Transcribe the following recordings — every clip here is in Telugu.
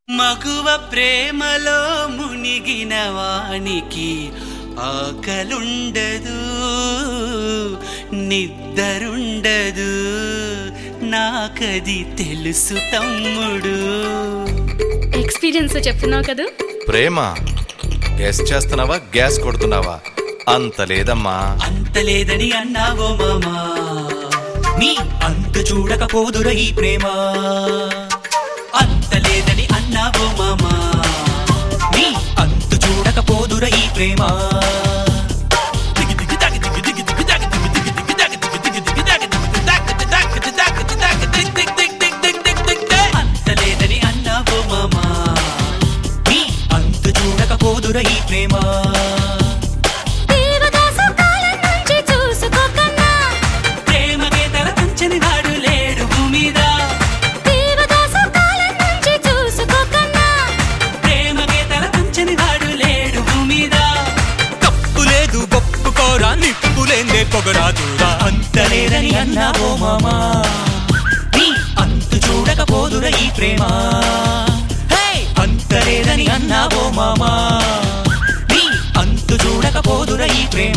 మగువ ప్రేమలో మునిగిన వానికి ఆకలుండదు నిద్దరుండదు నాకది తెలుసు తమ్ముడు ఎక్స్పీరియన్స్ చెప్తున్నావు కదా ప్రేమ గ్యాస్ చేస్తున్నావా గ్యాస్ కొడుతున్నావా అంత లేదమ్మా అంత లేదని అన్నావో మామా నీ అంత చూడకపోదుర ఈ ప్రేమ అంత లేదని అన్నావో మామా నీ అంత చూడకపోదుర ఈ ప్రేమ దిగి దిగి దాగి దిగి దిగి దిగి దాగి దిగి దిగి దిగి దాగి దిగి దిగి దిగి దాగి దిగి దాగి దాగి దాగి దాగి దిగ్ దిగ్ దిగ్ దిగ్ దిగ్ దిగ్ దిగ్ దిగ్. అంత లేదని అన్నావో మామా నీ అంత చూడకపోదుర ఈ ప్రేమ దేవదాసు కాలం నుంచి చూసుకోకన్నా ప్రేమకే తల పంచని వాడు లేడు భూమిద దేవదాసు కాలం నుంచి చూసుకోకన్నా ప్రేమకే తల పంచని వాడు లేడు భూమిద తప్పు లేదు ఒప్పుకోరా నిప్పు లేదే పొగరాదురా అంత లేదని అన్నావో మామా నీ అంతు చూడకపోదురా ఈ ప్రేమ హే! అంత లేదని అన్నావో మామా నీ అంతు చూడకపోదురా ఈ ప్రేమ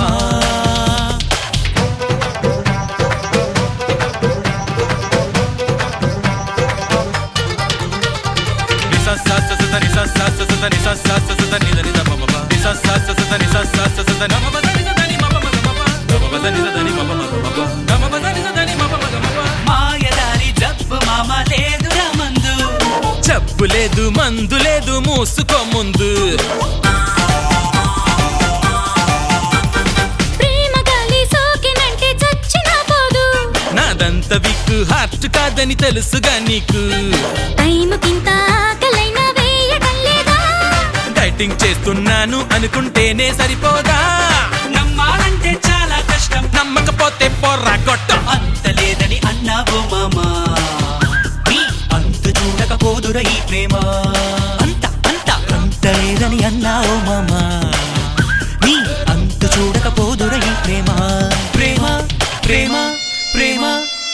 మాయదారి జబ్బు మామ లేదురా మందు జబ్బు లేదు మందు లేదు మూసుకో ముందు ప్రేమ గాలి సోకినంటే చచ్చినా పోదు నాదంత విక్కు హార్ట్ కాదని తెలుసుగా నీకు టైముకింత ఆకలైనా వేయటం లేదా డైటింగ్ చేస్తున్నాను అనుకుంటేనే సరిపోదా నమ్మాలంటే చాలా కష్టం నమ్మకపోతే పొర్రా గొట్టం అంత లేదని అన్నావో మామా నీ అంత చూడకపోదుర ఈ ప్రేమ అంత అంత అంత లేదని అన్నావో మామా నీ అంత చూడకపోదుర ఈ ప్రేమ ప్రేమ ప్రేమ ప్రేమ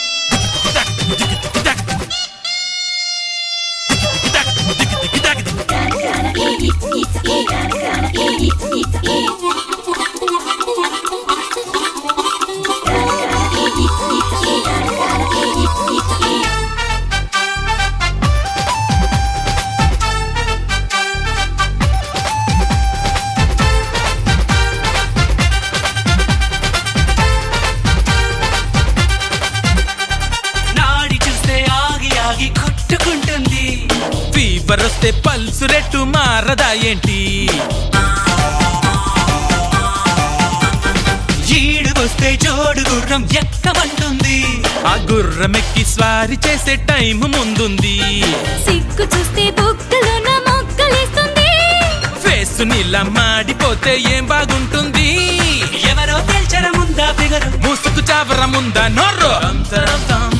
నాడి చూస్తే ఆగి ఆగి కొట్టుకుంటుంది ఫీవర్ వస్తే పల్సు రెట్టు మారదా ఏంటి ఈడు వస్తే జోడు గుర్రం ఎక్కమంటుంది ఆ గుర్రమెక్కి స్వారీ చేసే టైం ముందుంది సిగ్గు చూస్తే బుగ్గలోన మొగ్గలేస్తుంది ఫేసు నీలా మాడిపోతే ఏం బాగుంటుంది ఎవరో తేల్చర ముందా ఫిగరు ముసుగు చావర ముందా నోర్రు అంతరం